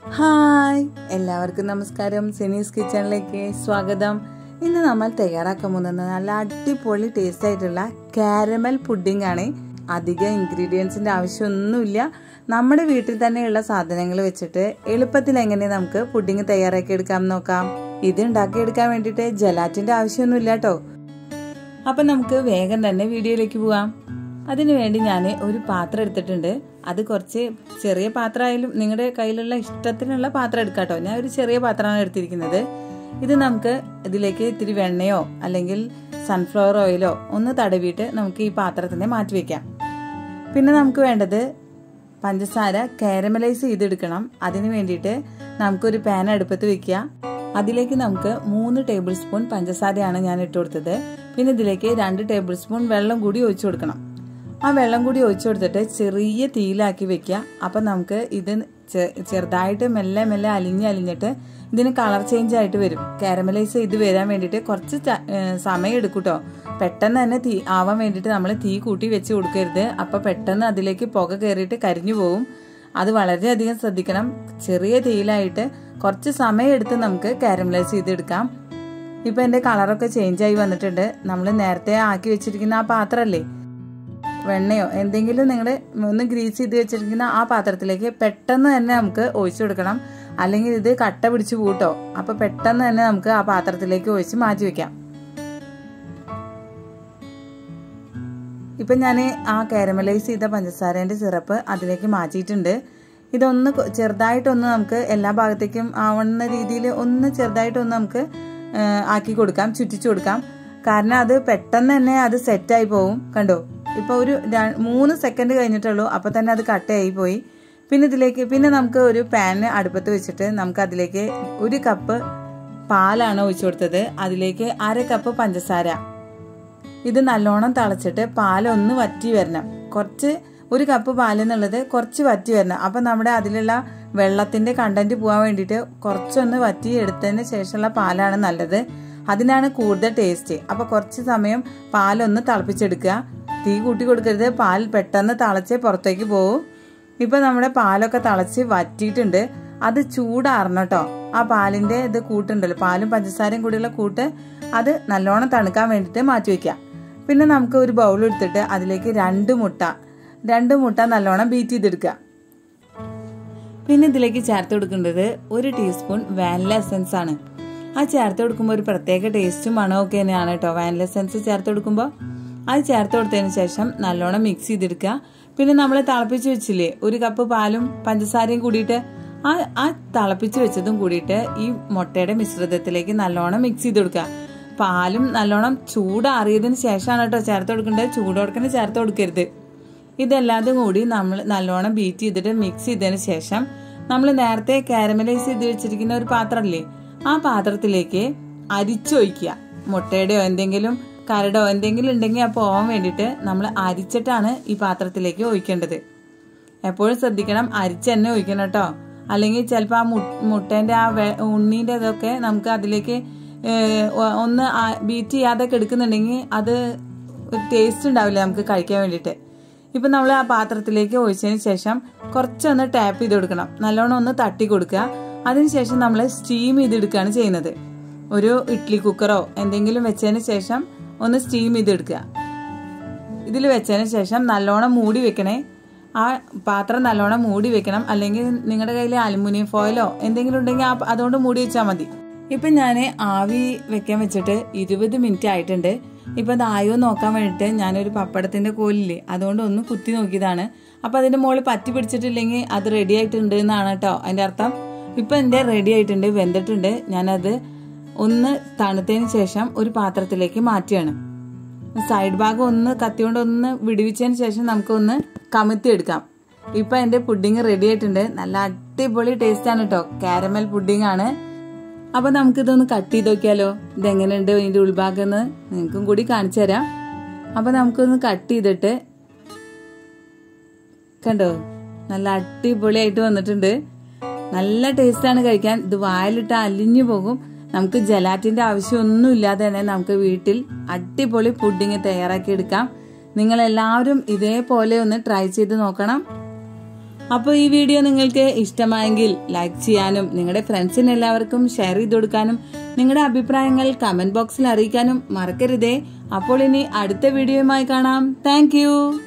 hi എല്ലാവർക്കും നമസ്കാരം സെനീസ് കിച്ചണിലേക്ക് സ്വാഗതം ഇന്ന് നമ്മൾ തയ്യാറാക്കാൻ പോകുന്നത് നല്ല അടിപൊളി ടേസ്റ്റ് ആയിട്ടുള്ള കാരമൽ പുഡിംഗ് ആണ് അധികം ഇൻഗ്രീഡിയൻസിന്റെ ആവശ്യമൊന്നുമില്ല നമ്മുടെ വീട്ടിൽ തന്നെയുള്ള സാധനങ്ങൾ വെച്ചിട്ട് എളുപ്പത്തിൽ എങ്ങനെ നമുക്ക് പുഡിംഗ് തയ്യാറാക്കി എടുക്കാം നോക്കാം ഇത് ഉണ്ടാക്കിയെടുക്കാൻ വേണ്ടിയിട്ട് ജലാറ്റിന്റെ ആവശ്യമൊന്നുമില്ല കേട്ടോ അപ്പൊ നമുക്ക് വേഗം തന്നെ വീഡിയോയിലേക്ക് പോവാം അതിനു വേണ്ടി ഞാൻ ഒരു പാത്രം എടുത്തിട്ടുണ്ട് അത് കുറച്ച് ചെറിയ പാത്രമായാലും നിങ്ങളുടെ കയ്യിലുള്ള ഇഷ്ടത്തിനുള്ള പാത്രം എടുക്കാം കേട്ടോ ഞാൻ ഒരു ചെറിയ പാത്രമാണ് എടുത്തിരിക്കുന്നത് ഇത് നമുക്ക് ഇതിലേക്ക് ഇത്തിരി വെണ്ണയോ അല്ലെങ്കിൽ സൺഫ്ലവർ ഓയിലോ ഒന്ന് തടവിയിട്ട് നമുക്ക് ഈ പാത്രത്തിനെ മാറ്റി വെക്കാം പിന്നെ നമുക്ക് വേണ്ടത് പഞ്ചസാര കാരമലൈസ് ചെയ്തെടുക്കണം അതിന് വേണ്ടിയിട്ട് നമുക്കൊരു പാൻ അടുപ്പത്ത് വെക്കുക അതിലേക്ക് നമുക്ക് മൂന്ന് ടേബിൾ സ്പൂൺ പഞ്ചസാരയാണ് ഞാൻ ഇട്ട് കൊടുത്തത് പിന്നെ ഇതിലേക്ക് രണ്ട് ടേബിൾ സ്പൂൺ വെള്ളം കൂടി ഒഴിച്ചു കൊടുക്കണം ആ വെള്ളം കൂടി ഒഴിച്ചു കൊടുത്തിട്ട് ചെറിയ തീയിലാക്കി വെക്കുക അപ്പം നമുക്ക് ഇത് ചെറുതായിട്ട് മെല്ലെ മെല്ലെ അലിഞ്ഞ് അലിഞ്ഞിട്ട് ഇതിന് കളർ ചേഞ്ച് ആയിട്ട് വരും കാരമലൈസ് ചെയ്ത് വരാൻ വേണ്ടിയിട്ട് കുറച്ച് സമയം എടുക്കും കേട്ടോ പെട്ടെന്ന് തന്നെ തീ ആവാൻ വേണ്ടിയിട്ട് നമ്മൾ തീ കൂട്ടി വെച്ച് കൊടുക്കരുത് അപ്പം പെട്ടെന്ന് അതിലേക്ക് പുക കയറിയിട്ട് കരിഞ്ഞു പോകും അത് വളരെയധികം ശ്രദ്ധിക്കണം ചെറിയ തീയിലായിട്ട് കുറച്ച് സമയം എടുത്ത് നമുക്ക് കാരമലൈസ് ചെയ്തെടുക്കാം ഇപ്പം എൻ്റെ കളറൊക്കെ ചേഞ്ച് ആയി വന്നിട്ടുണ്ട് നമ്മൾ നേരത്തെ ആക്കി വെച്ചിരിക്കുന്ന ആ പാത്രമല്ലേ വെണ്ണയോ എന്തെങ്കിലും നിങ്ങൾ ഒന്ന് ഗ്രീസ് ചെയ്ത് വെച്ചിരിക്കുന്ന ആ പാത്രത്തിലേക്ക് പെട്ടെന്ന് തന്നെ നമുക്ക് ഒഴിച്ചു കൊടുക്കണം അല്ലെങ്കിൽ ഇത് കട്ട പിടിച്ച് പൂട്ടോ അപ്പൊ പെട്ടെന്ന് തന്നെ നമുക്ക് ആ പാത്രത്തിലേക്ക് ഒഴിച്ച് മാറ്റി വെക്കാം ഇപ്പൊ ഞാൻ ആ കാരമലൈസ് ചെയ്ത പഞ്ചസാരേന്റെ സിറപ്പ് അതിലേക്ക് മാറ്റിയിട്ടുണ്ട് ഇതൊന്ന് ചെറുതായിട്ടൊന്ന് നമുക്ക് എല്ലാ ഭാഗത്തേക്കും ആവുന്ന രീതിയിൽ ഒന്ന് ചെറുതായിട്ടൊന്ന് നമുക്ക് ആക്കി കൊടുക്കാം ചുറ്റിച്ചു കൊടുക്കാം കാരണം അത് പെട്ടെന്ന് തന്നെ അത് സെറ്റായി പോവും കണ്ടോ ഇപ്പൊ ഒരു മൂന്ന് സെക്കൻഡ് കഴിഞ്ഞിട്ടുള്ളൂ അപ്പൊ തന്നെ അത് കട്ടയായി പോയി പിന്നെ ഇതിലേക്ക് പിന്നെ നമുക്ക് ഒരു പാന് അടുപ്പത്ത് വെച്ചിട്ട് നമുക്ക് അതിലേക്ക് ഒരു കപ്പ് പാലാണ് ഒഴിച്ചു കൊടുത്തത് അതിലേക്ക് അര കപ്പ് പഞ്ചസാര ഇത് നല്ലോണം തിളച്ചിട്ട് പാലൊന്ന് വറ്റി വരണം കുറച്ച് ഒരു കപ്പ് പാൽ എന്നുള്ളത് കുറച്ച് വറ്റി വരണം അപ്പം നമ്മുടെ അതിലുള്ള വെള്ളത്തിന്റെ കണ്ടന്റ് പോകാൻ വേണ്ടിയിട്ട് കുറച്ചൊന്ന് വറ്റി എടുത്തതിന് ശേഷമുള്ള പാലാണ് നല്ലത് അതിനാണ് കൂടുതൽ ടേസ്റ്റ് അപ്പൊ കുറച്ച് സമയം പാലൊന്ന് തിളപ്പിച്ചെടുക്കുക തീ കൂട്ടി കൊടുക്കരുത് പാൽ പെട്ടെന്ന് തിളച്ച് പുറത്തേക്ക് പോകും ഇപ്പൊ നമ്മുടെ പാലൊക്കെ തിളച്ച് വറ്റിയിട്ടുണ്ട് അത് ചൂടാറണം കേട്ടോ ആ പാലിന്റെ ഇത് കൂട്ടുണ്ടല്ലോ പാലും പഞ്ചസാരയും കൂടിയുള്ള കൂട്ട് അത് നല്ലോണം തണുക്കാൻ വേണ്ടിയിട്ട് മാറ്റി വെക്കാം പിന്നെ നമുക്ക് ഒരു ബൗൾ എടുത്തിട്ട് അതിലേക്ക് രണ്ട് മുട്ട രണ്ട് മുട്ട നല്ലോണം ബീറ്റ് ചെയ്തെടുക്കുക പിന്നെ ഇതിലേക്ക് ചേർത്ത് കൊടുക്കേണ്ടത് ഒരു ടീസ്പൂൺ വാനില എസൻസ് ആണ് ആ ചേർത്ത് കൊടുക്കുമ്പോൾ ഒരു പ്രത്യേക ടേസ്റ്റും മണമൊക്കെ തന്നെയാണ് കേട്ടോ വാനില എസൻസ് ചേർത്ത് കൊടുക്കുമ്പോൾ അത് ചേർത്ത് കൊടുത്തതിന് ശേഷം നല്ലോണം മിക്സ് ചെയ്തെടുക്കുക പിന്നെ നമ്മൾ തിളപ്പിച്ച് വെച്ചില്ലേ ഒരു കപ്പ് പാലും പഞ്ചസാരയും കൂടിയിട്ട് ആ ആ തിളപ്പിച്ച് വെച്ചതും കൂടിയിട്ട് ഈ മുട്ടയുടെ മിശ്രിതത്തിലേക്ക് നല്ലോണം മിക്സ് ചെയ്ത് കൊടുക്കുക പാലും നല്ലോണം ചൂടാറിയതിന് ശേഷമാണ് കേട്ടോ ചേർത്ത് കൊടുക്കേണ്ടത് ചൂടോടക്കനെ ചേർത്ത് കൊടുക്കരുത് ഇതെല്ലാതും കൂടി നമ്മൾ നല്ലോണം ബീറ്റ് ചെയ്തിട്ട് മിക്സ് ചെയ്തതിന് ശേഷം നമ്മൾ നേരത്തെ കാരമലൈസ് ചെയ്ത് വെച്ചിരിക്കുന്ന ഒരു പാത്രമില്ലേ ആ പാത്രത്തിലേക്ക് അരിച്ചൊഴിക്കുക മുട്ടയുടെയോ എന്തെങ്കിലും കരടോ എന്തെങ്കിലും ഉണ്ടെങ്കിൽ ആ പോവാൻ വേണ്ടിയിട്ട് നമ്മൾ അരിച്ചിട്ടാണ് ഈ പാത്രത്തിലേക്ക് ഒഴിക്കേണ്ടത് എപ്പോഴും ശ്രദ്ധിക്കണം അരിച്ച് തന്നെ ഒഴിക്കണം കേട്ടോ അല്ലെങ്കിൽ ചിലപ്പോൾ ആ മുട്ടേന്റെ ആ ഉണ്ണീന്റെ ഇതൊക്കെ നമുക്ക് അതിലേക്ക് ഒന്ന് ബീറ്റ് ചെയ്യാതെ എടുക്കുന്നുണ്ടെങ്കിൽ അത് ടേസ്റ്റ് ഉണ്ടാവില്ല നമുക്ക് കഴിക്കാൻ വേണ്ടിയിട്ട് ഇപ്പം നമ്മൾ ആ പാത്രത്തിലേക്ക് ഒഴിച്ചതിന് ശേഷം കുറച്ചൊന്ന് ടാപ്പ് ചെയ്ത് കൊടുക്കണം നല്ലോണം ഒന്ന് തട്ടി കൊടുക്കുക അതിനുശേഷം നമ്മൾ സ്റ്റീം ചെയ്തെടുക്കുകയാണ് ചെയ്യുന്നത് ഒരു ഇഡ്ഡലി കുക്കറോ എന്തെങ്കിലും വെച്ചതിന് ശേഷം ഒന്ന് സ്റ്റീം ചെയ്തെടുക്കുക ഇതിൽ വെച്ചതിന് ശേഷം നല്ലോണം മൂടി വെക്കണേ ആ പാത്രം നല്ലോണം മൂടി വെക്കണം അല്ലെങ്കിൽ നിങ്ങളുടെ കയ്യിൽ അലുമിനിയം ഫോയിലോ എന്തെങ്കിലും ഉണ്ടെങ്കിൽ ആ അതുകൊണ്ട് മൂടി വെച്ചാൽ മതി ഇപ്പം ഞാൻ ആവി വെക്കാൻ വെച്ചിട്ട് ഇരുപത് മിനിറ്റ് ആയിട്ടുണ്ട് ഇപ്പം അത് ആയോ നോക്കാൻ വേണ്ടിയിട്ട് ഞാനൊരു പപ്പടത്തിന്റെ കോലില്ലേ അതുകൊണ്ട് ഒന്ന് കുത്തി നോക്കിയതാണ് അപ്പം അതിന്റെ മുകളിൽ പറ്റി പിടിച്ചിട്ടില്ലെങ്കിൽ അത് റെഡി ആയിട്ടുണ്ട് എന്നാണ് കേട്ടോ അതിന്റെ അർത്ഥം ഇപ്പം എൻ്റെ റെഡി ആയിട്ടുണ്ട് വെന്തിട്ടുണ്ട് ഞാനത് ഒന്ന് തണുത്തതിന് ശേഷം ഒരു പാത്രത്തിലേക്ക് മാറ്റുകയാണ് സൈഡ് ഭാഗം ഒന്ന് കത്തിയോണ്ട് ഒന്ന് വിടുവിച്ചതിന് ശേഷം നമുക്കൊന്ന് കമത്തി എടുക്കാം ഇപ്പൊ എന്റെ പുഡിങ് റെഡി ആയിട്ടുണ്ട് നല്ല അടിപൊളി ടേസ്റ്റ് ആണ് കേട്ടോ കാരമൽ പുഡിംഗ് ആണ് അപ്പൊ നമുക്കിതൊന്ന് കട്ട് ചെയ്ത് നോക്കിയാലോ ഇതെങ്ങനെയുണ്ട് ഇതിന്റെ ഉൾഭാഗം എന്ന് നിങ്ങൾക്കും കൂടി കാണിച്ചു തരാം അപ്പൊ നമുക്കൊന്ന് കട്ട് ചെയ്തിട്ട് കണ്ടോ നല്ല അടിപൊളിയായിട്ട് വന്നിട്ടുണ്ട് നല്ല ടേസ്റ്റാണ് കഴിക്കാൻ ഇത് വായിലിട്ട് അലിഞ്ഞു പോകും നമുക്ക് ജലാറ്റിന്റെ ആവശ്യമൊന്നും ഇല്ലാതെ തന്നെ നമുക്ക് വീട്ടിൽ അടിപൊളി പുഡിങ് തയ്യാറാക്കി എടുക്കാം നിങ്ങൾ എല്ലാവരും ഇതേപോലെ ഒന്ന് ട്രൈ ചെയ്ത് നോക്കണം അപ്പോൾ ഈ വീഡിയോ നിങ്ങൾക്ക് ഇഷ്ടമായെങ്കിൽ ലൈക്ക് ചെയ്യാനും നിങ്ങളുടെ ഫ്രണ്ട്സിന് എല്ലാവർക്കും ഷെയർ ചെയ്ത് കൊടുക്കാനും നിങ്ങളുടെ അഭിപ്രായങ്ങൾ കമന്റ് ബോക്സിൽ അറിയിക്കാനും മറക്കരുതേ അപ്പോൾ ഇനി അടുത്ത വീഡിയോയുമായി കാണാം താങ്ക്